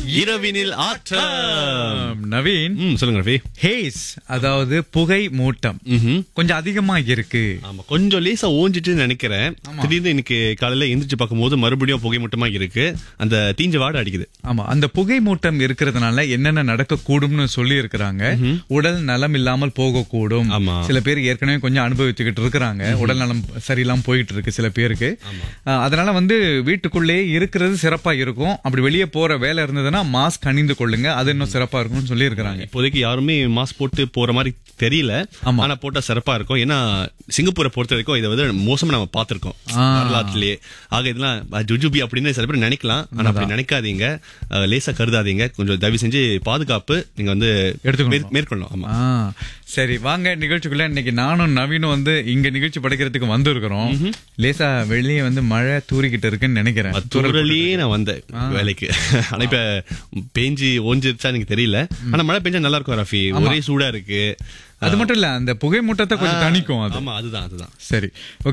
இரவினில் ஆட்டம் நவீன் ம் சொல்லுங்க ரவி ஹேஸ் அதாவது புகை மூட்டம் ம்ஹும். கொஞ்சம் அதிகமா இருக்கு ஆமா கொஞ்சம் லேசா ஓஞ்சிட்டு நினைக்கிறேன் திடீர்னு இன்னைக்கு காலையில எந்திரிச்சு பார்க்கும்போது மறுபடியும் புகை மூட்டமா இருக்கு அந்த தீஞ்ச வாடை அடிக்குது ஆமா அந்த புகை மூட்டம் இருக்கிறதுனால என்னென்ன நடக்க கூடும்னு சொல்லி இருக்கிறாங்க உடல் நலம் இல்லாமல் போகக்கூடும் ஆமா. சில பேர் ஏற்கனவே கொஞ்சம் அனுபவிச்சுக்கிட்டு இருக்கிறாங்க உடல் நலம் சரியில்லாம போயிட்டு இருக்கு சில பேருக்கு அஹ், அதனால வந்து வீட்டுக்குள்ளே இருக்கிறது சிறப்பா இருக்கும் அப்படி வெளியே போற வேலை இருந்ததுன்னா மாஸ்க் அணிந்து கொள்ளுங்க அது இன்னும் சிறப்பா இருக்கும்னு சொல்லி இருக்கிறாங்க இப்போதைக்கு யாருமே மாஸ்க் போட்டு போற மாதிரி தெரியல ஆமா. ஆனா போட்டா சிறப்பா இருக்கும் ஏன்னா சிங்கப்பூரை பொறுத்த வரைக்கும் இதை வந்து மோசமா நம்ம பார்த்திருக்கோம் ஆ. வரலாற்றுலயே ஆக இதெல்லாம் அஹ், ஜுஜுபி அப்படின்னு சில பேர் நினைக்கலாம் ஆனா அப்படி நினைக்காதீங்க அஹ், லேசா கருதாதீங்க கொஞ்சம் தயவு செஞ்சு பாதுகாப்பு நீங்க வந்து எடுத்துக்கணும். மேற்- மேற்கொள்ளணும் ஆமா ஆ, சரி வாங்க நிகழ்ச்சிக்குள்ள இன்னைக்கு நானும் நவீனும் வந்து இங்க நிகழ்ச்சி படைக்கிறதுக்கு வந்திருக்கிறோம் லேசா வெளியே வந்து மழை தூறிக்கிட்டு இருக்குன்னு நினைக்கிறேன் தூரலியே நான் வந்தேன் வேலைக்கு ஆனா இப்ப பேஞ்சு ஓஞ்சிருச்சா எனக்கு தெரியல ஆனா மழை பெஞ்சா நல்லா இருக்கும் ரஃபி ஒரே சூடா இருக்கு அது மட்டும் இல்ல அந்த புகை மூட்டத்தை கொஞ்சம் தணிக்கும் அது ஆமா அதுதான் அதுதான் சரி